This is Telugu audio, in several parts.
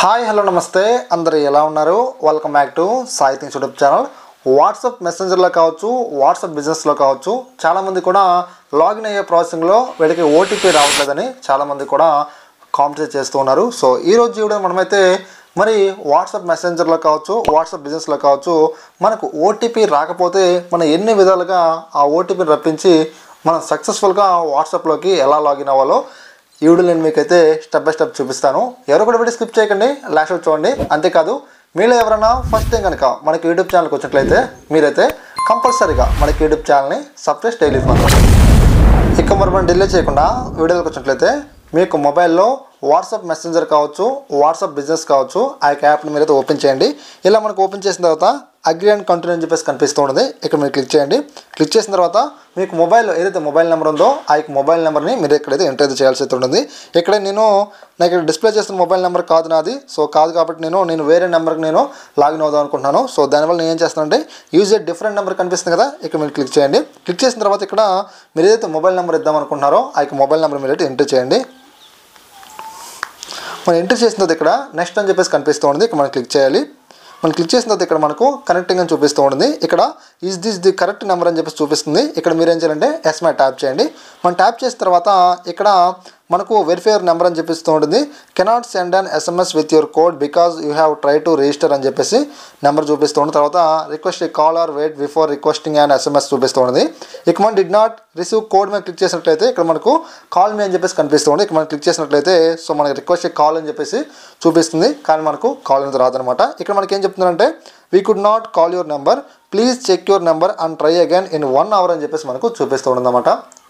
హాయ్ హలో నమస్తే అందరు ఎలా ఉన్నారు welcome back to Sai things YouTube channel WhatsApp మెసెంజర్లో కావచ్చు వాట్సాప్ బిజినెస్లో కావచ్చు చాలామంది కూడా లాగిన్ అయ్యే ప్రాసెసింగ్లో వీళ్ళకి ఓటీపీ రావట్లేదని చాలామంది కూడా కాంపిటేట్ చేస్తూ ఉన్నారు సో ఈ రోజు వీడియో మనమైతే మరి వాట్సాప్ మెసెంజర్లో కావచ్చు వాట్సాప్ బిజినెస్లో కావచ్చు మనకు ఓటీపీ రాకపోతే మనం ఎన్ని విధాలుగా ఆ ఓటీపీని రప్పించి మనం సక్సెస్ఫుల్గా వాట్సాప్లోకి ఎలా లాగిన్ అవ్వాలో ఈ వీడియో నేను మీకైతే స్టెప్ బై స్టెప్ చూపిస్తాను ఎవరు కూడా వీడియో స్కిప్ చేయకండి లాస్ట్ వరకు చూడండి అంతేకాదు మీలో ఎవరైనా ఫస్ట్ టైం కనుక మనకి యూట్యూబ్ ఛానల్కి వచ్చినట్లయితే మీరైతే కంపల్సరీగా మనకి యూట్యూబ్ ఛానల్ని సబ్స్క్రైబ్ డైలీ ఫాలో ఇక మరి మనం డిలే చేయకుండా వీడియోలోకి వచ్చినట్లయితే మీకు మొబైల్లో వాట్సాప్ మెసెంజర్ కావచ్చు వాట్సాప్ బిజినెస్ కావచ్చు ఆ యొక్క యాప్ని మీరైతే ఓపెన్ చేయండి ఇలా మనకు ఓపెన్ చేసిన తర్వాత అగ్రి అండ్ కంటిన్యూ అని చెప్పేసి కనిపిస్తూ ఉంటుంది ఇక్కడ మీరు క్లిక్ చేయండి క్లిక్ చేసిన తర్వాత మీకు మొబైల్లో ఏదైతే మొబైల్ నెంబర్ ఉందో ఆ యొక్క మొబైల్ నెంబర్ని మీరు ఇక్కడైతే ఎంటర్ అయితే చేయాల్సి అయితే ఉంటుంది ఇక్కడ నేను నాకు ఇక్కడ డిస్ప్లే చేస్తున్న మొబైల్ నెంబర్ కాదు నాది సో కాదు కాబట్టి నేను నేను వేరే నెంబర్కి నేను లాగిన్ అవుదాం అనుకుంటున్నాను సో దానివల్ల నేను ఏం చేస్తానంటే యూజ్ ఏ డిఫరెంట్ నెంబర్ కనిపిస్తుంది కదా ఇక్కడ మీరు క్లిక్ చేయండి క్లిక్ చేసిన తర్వాత ఇక్కడ మీరు ఏదైతే మొబైల్ నెంబర్ ఇద్దాం అనుకుంటున్నారో ఆ యొక్క మొబైల్ నెంబర్ మీరు అయితే ఎంటర్ చేయండి మనం ఎంటర్ చేసిన తర్వాత ఇక్కడ నెక్స్ట్ అని చెప్పేసి కనిపిస్తూ ఉంది ఇక్కడ మనం క్లిక్ చేయాలి మనం క్లిక్ చేసిన తర్వాత ఇక్కడ మనకు కనెక్టింగ్ అని చూపిస్తూ ఉంటుంది ఇక్కడ is this the correct number అని చెప్పేసి చూపిస్తుంది ఇక్కడ మీరు ఏం చేయాలంటే ఎస్ మై ట్యాప్ చేయండి మనం ట్యాప్ చేసిన తర్వాత ఇక్కడ మనకు వెరిఫైర్ నెంబర్ అని చెప్పిస్తూ ఉంటుంది cannot send an SMS with your code because you have try to register అని చెప్పేసి నెంబర్ చూపిస్తూ ఉంటుంది తర్వాత request call or wait before requesting and SMS చూపిస్తూ ఉంటుంది ఇక మనం డిడ్ నాట్ రిసీవ్ కోడ్ మీద క్లిక్ చేసినట్లయితే ఇక్కడ మనకు కాల్ మీ అని చెప్పేసి కనిపిస్తుంది ఇక్కడ మనం క్లిక్ చేసినట్లయితే సో మనకి రిక్వెస్ట్ కాల్ అని చెప్పేసి చూపిస్తుంది కానీ మనకు కాల్ అనేది రాదనమాట ఇక్కడ మనకి ఏం చెప్తుందంటే we could not call your number please check your number and try again in one hour అని చెప్పేసి మనకు చూపిస్తూ ఉందన్నమాట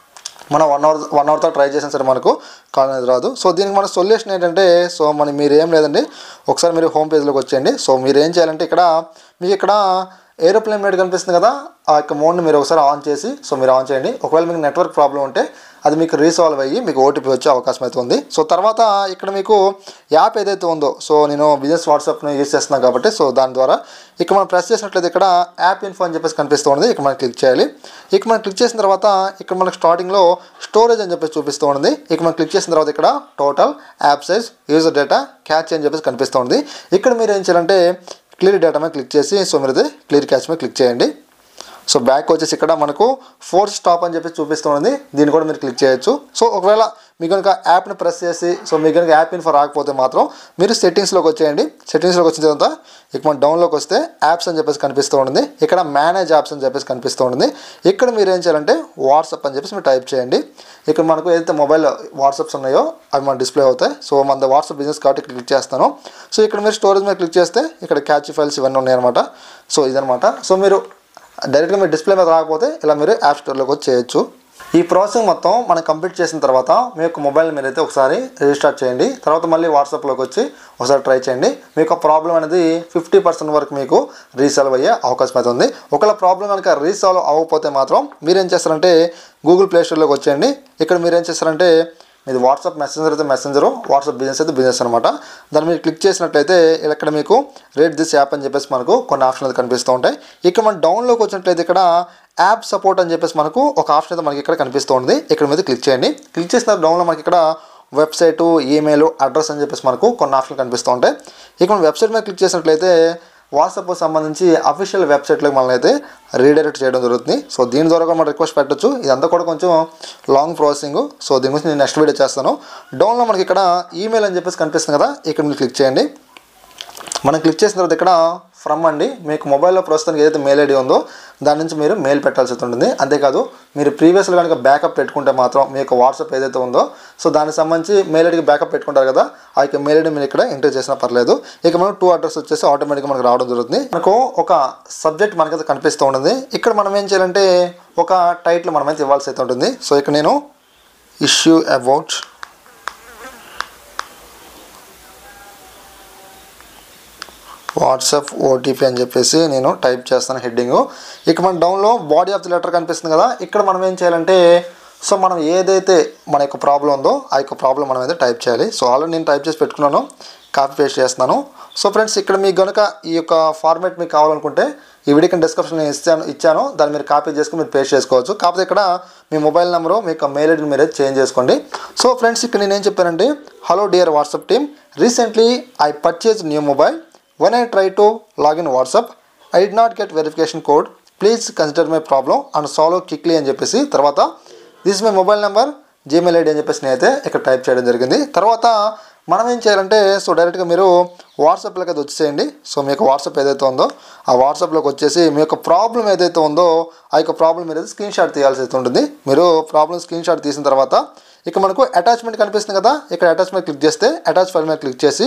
మనం వన్ అవర్ వన్ అవర్తో ట్రై చేసినా సరే మనకు కాల్ అనేది రాదు సో దీనికి మన సొల్యూషన్ ఏంటంటే సో మన మీరు ఏం లేదండి ఒకసారి మీరు హోమ్ పేజ్లోకి వచ్చేయండి సో మీరు ఏం చేయాలంటే ఇక్కడ మీకు ఇక్కడ ఏరోప్లేన్ మోడ్ కనిపిస్తుంది కదా ఆ యొక్క మోడ్ని మీరు ఒకసారి ఆన్ చేసి సో మీరు ఆన్ చేయండి ఒకవేళ మీకు నెట్వర్క్ ప్రాబ్లం ఉంటే అది మీకు రీసాల్వ్ అయ్యి మీకు ఓటీపీ వచ్చే అవకాశం అయితే ఉంది సో తర్వాత ఇక్కడ మీకు యాప్ ఏదైతే ఉందో సో నేను బిజినెస్ వాట్సాప్ని యూజ్ చేస్తున్నాను కాబట్టి సో దాని ద్వారా ఇక్కడ మనం ప్రెస్ చేసినట్లయితే ఇక్కడ యాప్ ఇన్ఫో అని చెప్పేసి కనిపిస్తుంది ఇక్కడ మనం క్లిక్ చేయాలి ఇక మనం క్లిక్ చేసిన తర్వాత ఇక్కడ మనకు స్టార్టింగ్లో స్టోరేజ్ అని చెప్పేసి చూపిస్తూ ఉంది ఇక మనం క్లిక్ చేసిన తర్వాత ఇక్కడ total app size user data cache అని చెప్పేసి కనిపిస్తుంది ఇక్కడ మీరు ఏం చేయాలంటే క్లియర్ డేటా మీద క్లిక్ చేసి సో మీరు అయితే క్లియర్ క్యాచ్ మీద క్లిక్ చేయండి సో బ్యాక్ వచ్చేసి ఇక్కడ మనకు ఫోర్త్ స్టాప్ అని చెప్పి చూపిస్తుంది దీన్ని కూడా మీరు క్లిక్ చేయొచ్చు సో ఒకవేళ మీకు కనుక యాప్ని ప్రెస్ చేసి సో మీకు కనుక యాప్ ఇన్ఫో రాకపోతే మాత్రం మీరు సెట్టింగ్స్లోకి వచ్చేయండి సెట్టింగ్స్లోకి వచ్చిన తర్వాత ఇక మన డౌన్లోకి వస్తే యాప్స్ అని చెప్పేసి కనిపిస్తూ ఉంటుంది ఇక్కడ మేనేజ్ యాప్స్ అని చెప్పేసి కనిపిస్తూ ఉంటుంది ఇక్కడ మీరు ఏం చేయాలంటే వాట్సాప్ అని చెప్పేసి మీరు టైప్ చేయండి ఇక్కడ మనకు ఏదైతే మొబైల్ వాట్సాప్స్ ఉన్నాయో అవి మన డిస్ప్లే అవుతాయి సో మన వాట్సాప్ బిజినెస్ కాబట్టి ఇక్కడ క్లిక్ చేస్తాను సో ఇక్కడ మీరు స్టోరేజ్ మీద క్లిక్ చేస్తే ఇక్కడ క్యాచ్ ఫైల్స్ ఇవన్నీ ఉన్నాయన్నమాట సో ఇదనమాట సో మీరు డైరెక్ట్గా మీరు డిస్ప్లే మీద రాకపోతే ఇలా మీరు యాప్ స్టోర్లోకి వచ్చి చేయొచ్చు ఈ ప్రాసెస్ మొత్తం మనం కంప్లీట్ చేసిన తర్వాత మీ యొక్క మొబైల్ మీరు అయితే ఒకసారి రిజిస్టార్ట్ చేయండి తర్వాత మళ్ళీ వాట్సాప్లోకి వచ్చి ఒకసారి ట్రై చేయండి మీకు ప్రాబ్లం అనేది ఫిఫ్టీ పర్సెంట్ వరకు మీకు రీసాల్వ్ అయ్యే అవకాశం అయితే ఉంది ఒకవేళ ప్రాబ్లం కనుక రీసాల్వ్ అవ్వకపోతే మాత్రం మీరు ఏం చేస్తారంటే గూగుల్ ప్లే స్టోర్లోకి వచ్చేయండి ఇక్కడ మీరు ఏం చేస్తారంటే ఇది వాట్సాప్ మెసెంజర్ అయితే మెసెంజర్ వాట్సాప్ బిజినెస్ అయితే బిజినెస్ అనమాట దాన్ని మీరు క్లిక్ చేసినట్లయితే ఇక్కడ మీకు రేట్ దిస్ యాప్ అని చెప్పేసి మనకు కొన్ని ఆప్షన్ అయితే కనిపిస్తూ ఉంటాయి ఇక్కడ మనం డౌన్లోకి వచ్చినట్లయితే ఇక్కడ యాప్ సపోర్ట్ అని చెప్పేసి మనకు ఒక ఆప్షన్ అయితే మనకి ఇక్కడ కనిపిస్తూ ఉంది ఇక్కడ మీద క్లిక్ చేయండి క్లిక్ చేసిన డౌన్లో మనకి ఇక్కడ వెబ్సైటు ఈమెయిల్ అడ్రస్ అని చెప్పేసి మనకు కొన్ని ఆప్షన్లు కనిపిస్తూ ఉంటాయి ఇక మనం వెబ్సైట్ మీద క్లిక్ చేసినట్లయితే వాట్సాప్ సంబంధించి అఫీషియల్ వెబ్సైట్లోకి మనల్ని అయితే రీడైరెక్ట్ చేయడం జరుగుతుంది సో దీని ద్వారా కూడా మనం రిక్వెస్ట్ పెట్టచ్చు ఇదంతా కూడా కొంచెం లాంగ్ ప్రాసెసింగ్ సో దీని గురించి నేను నెక్స్ట్ వీడియో చేస్తాను డౌన్లో మనకి ఇక్కడ ఈమెయిల్ అని చెప్పేసి కనిపిస్తుంది కదా ఇక్కడ మీరు క్లిక్ చేయండి మనం క్లిక్ చేసిన తర్వాత ఇక్కడ ఫ్రమ్ అండి మీకు మొబైల్లో ప్రస్తుతానికి ఏదైతే మెయిల్ ఐడి ఉందో దాని నుంచి మీరు మెయిల్ పెట్టాల్సి ఉంటుంది అంతేకాదు మీరు ప్రీవియస్లో కనుక బ్యాకప్ పెట్టుకుంటే మాత్రం మీ యొక్క వాట్సాప్ ఏదైతే ఉందో సో దానికి సంబంధించి మెయిల్ ఐడికి బ్యాకప్ పెట్టుకుంటారు కదా ఆ యొక్క మెయిల్ ఐడి మీరు ఇక్కడ ఎంటర్ చేసినా పర్లేదు ఇక మనం టూ అడ్రస్ వచ్చేసి ఆటోమేటిక్గా మనకు రావడం జరుగుతుంది మనకు ఒక సబ్జెక్ట్ మనకైతే కనిపిస్తూ ఉంటుంది ఇక్కడ మనం ఏం చేయాలంటే ఒక టైటిల్ మనమైతే ఇవ్వాల్సి అయితే ఉంటుంది సో ఇక్కడ నేను ఇష్యూ అబౌట్ వాట్సాప్ ఓటీపీ అని చెప్పేసి నేను టైప్ చేస్తాను హెడ్డింగ్ ఇక మన డౌన్లో బాడీ ఆఫ్ ది లెటర్ కనిపిస్తుంది కదా ఇక్కడ మనం ఏం చేయాలంటే సో మనం ఏదైతే మన యొక్క ప్రాబ్లం ఉందో ఆ యొక్క ప్రాబ్లం మనం అయితే టైప్ చేయాలి సో ఆల్రెడీ నేను టైప్ చేసి పెట్టుకున్నాను కాపీ పేస్ట్ చేస్తున్నాను సో ఫ్రెండ్స్ ఇక్కడ మీకు కనుక ఈ యొక్క ఫార్మాట్ మీకు కావాలనుకుంటే ఈ వీడియో కింద డిస్క్రిప్షన్ నేను ఇచ్చాను ఇచ్చాను దాన్ని మీరు కాపీ చేసుకుని మీరు పేస్ట్ చేసుకోవచ్చు కాకపోతే ఇక్కడ మీ మొబైల్ నెంబరు మీ యొక్క మెయిల్ ఐడిని మీరు చేంజ్ చేసుకోండి సో ఫ్రెండ్స్ ఇక్కడ నేను ఏం చెప్పానంటే hello dear WhatsApp team recently I purchase new mobile one I try to login WhatsApp I did not get verification code please consider my problem and solve quickly అని చెప్పేసి తర్వాత this my mobile number Gmail ID అని చెప్పేసి నేనైతే ఇక్కడ టైప్ చేయడం జరిగింది తర్వాత మనం ఏం చేయాలంటే సో డైరెక్ట్గా మీరు వాట్సాప్లోకి అయితే వచ్చేసేయండి సో మీ యొక్క వాట్సాప్ ఏదైతే ఉందో ఆ వాట్సాప్లోకి వచ్చేసి మీ యొక్క ప్రాబ్లం ఏదైతే ఉందో ఆ యొక్క ప్రాబ్లం మీరు స్క్రీన్ షాట్ తీయాల్సి అయితే ఉంటుంది మీరు ప్రాబ్లం స్క్రీన్ షాట్ తీసిన తర్వాత ఇక మనకు అటాచ్మెంట్ కనిపిస్తుంది కదా ఇక్కడ అటాచ్మెంట్ క్లిక్ చేస్తే అటాచ్ ఫైల్ మీద క్లిక్ చేసి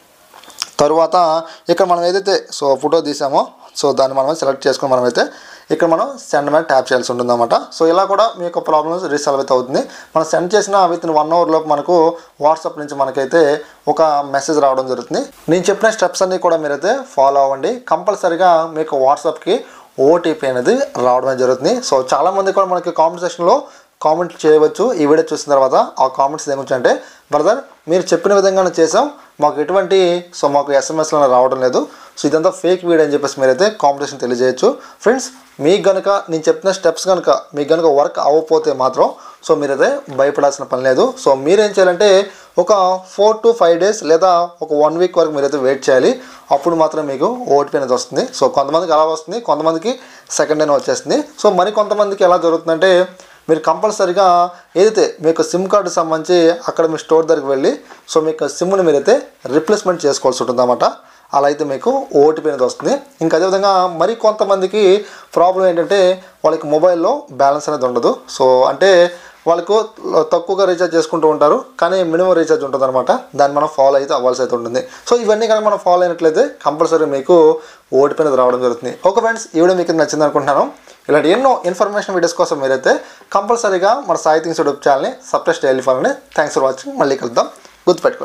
తరువాత ఇక్కడ మనం ఏదైతే సో ఫోటో తీసామో సో దాన్ని మనం సెలెక్ట్ చేసుకుని మనమైతే ఇక్కడ మనం సెండ్ మీద ట్యాప్ చేయాల్సి ఉంటుంది అనమాట సో ఇలా కూడా మీ యొక్క ప్రాబ్లమ్స్ రీసాల్వ్ అయితే అవుతుంది మనం సెండ్ చేసిన విత్ ఇన్ వన్ అవర్ లోపు మనకు వాట్సాప్ నుంచి మనకైతే ఒక మెసేజ్ రావడం జరుగుతుంది నేను చెప్పిన స్టెప్స్ అన్నీ కూడా మీరైతే ఫాలో అవ్వండి కంపల్సరీగా మీకు వాట్సాప్కి ఓటీపీ అనేది రావడమే జరుగుతుంది సో చాలామంది కూడా మనకి కామెంట్ సెక్షన్లో కామెంట్ చేయవచ్చు ఈ వీడియో చూసిన తర్వాత ఆ కామెంట్స్ ఏమొచ్చు అంటే బ్రదర్ మీరు చెప్పిన విధంగానే చేసాం మాకు ఎటువంటి సో మాకు ఎస్ఎంఎస్లో రావడం లేదు సో ఇదంతా ఫేక్ వీడియో అని చెప్పేసి మీరైతే కాంపిటీషన్ తెలియజేయచ్చు ఫ్రెండ్స్ మీకు కనుక నేను చెప్పిన స్టెప్స్ కనుక మీకు కనుక వర్క్ అవ్వకపోతే మాత్రం సో మీరైతే భయపడాల్సిన పని లేదు సో మీరేం చేయాలంటే ఒక ఫోర్ టు ఫైవ్ డేస్ లేదా ఒక వన్ వీక్ వరకు మీరైతే వెయిట్ చేయాలి అప్పుడు మాత్రం మీకు ఓటీపీ అనేది వస్తుంది సో కొంతమందికి అలా వస్తుంది కొంతమందికి సెకండ్ అయినా వచ్చేస్తుంది సో మరి కొంతమందికి ఎలా జరుగుతుందంటే మీరు కంపల్సరీగా ఏదైతే మీకు సిమ్ కార్డు సంబంధించి అక్కడ మీ స్టోర్ దగ్గరికి వెళ్ళి సో మీకు సిమ్ని మీరైతే రిప్లేస్మెంట్ చేసుకోవాల్సి ఉంటుంది అన్నమాట అలా అయితే మీకు ఓటీపీ అనేది వస్తుంది ఇంకా అదేవిధంగా మరి కొంతమందికి ప్రాబ్లం ఏంటంటే వాళ్ళకి మొబైల్లో బ్యాలెన్స్ అనేది ఉండదు సో అంటే వాళ్ళకు తక్కువగా రీఛార్జ్ చేసుకుంటూ ఉంటారు కానీ మినిమం రీఛార్జ్ ఉంటుంది అనమాట దాన్ని మనం ఫాలో అయితే అవ్వాల్సి అయితే ఉంటుంది సో ఇవన్నీ కనుక మనం ఫాలో అయినట్లయితే కంపల్సరీ మీకు ఓటీపీ అనేది రావడం జరుగుతుంది ఓకే ఫ్రెండ్స్ ఈ వీడియో మీకు నచ్చింది అనుకుంటున్నాను ఇలాంటి ఎన్నో ఇన్ఫర్మేషన్ వీడియోస్ కోసం మీరైతే కంపల్సరీగా మన సాయి థింగ్స్ యూట్యూబ్ ఛానల్ని సబ్స్క్రైబ్ చేయాలి ఫాలోని థ్యాంక్స్ ఫర్ వాచింగ్ మళ్ళీ కలుద్దాం గుర్తుపెట్టుకోండి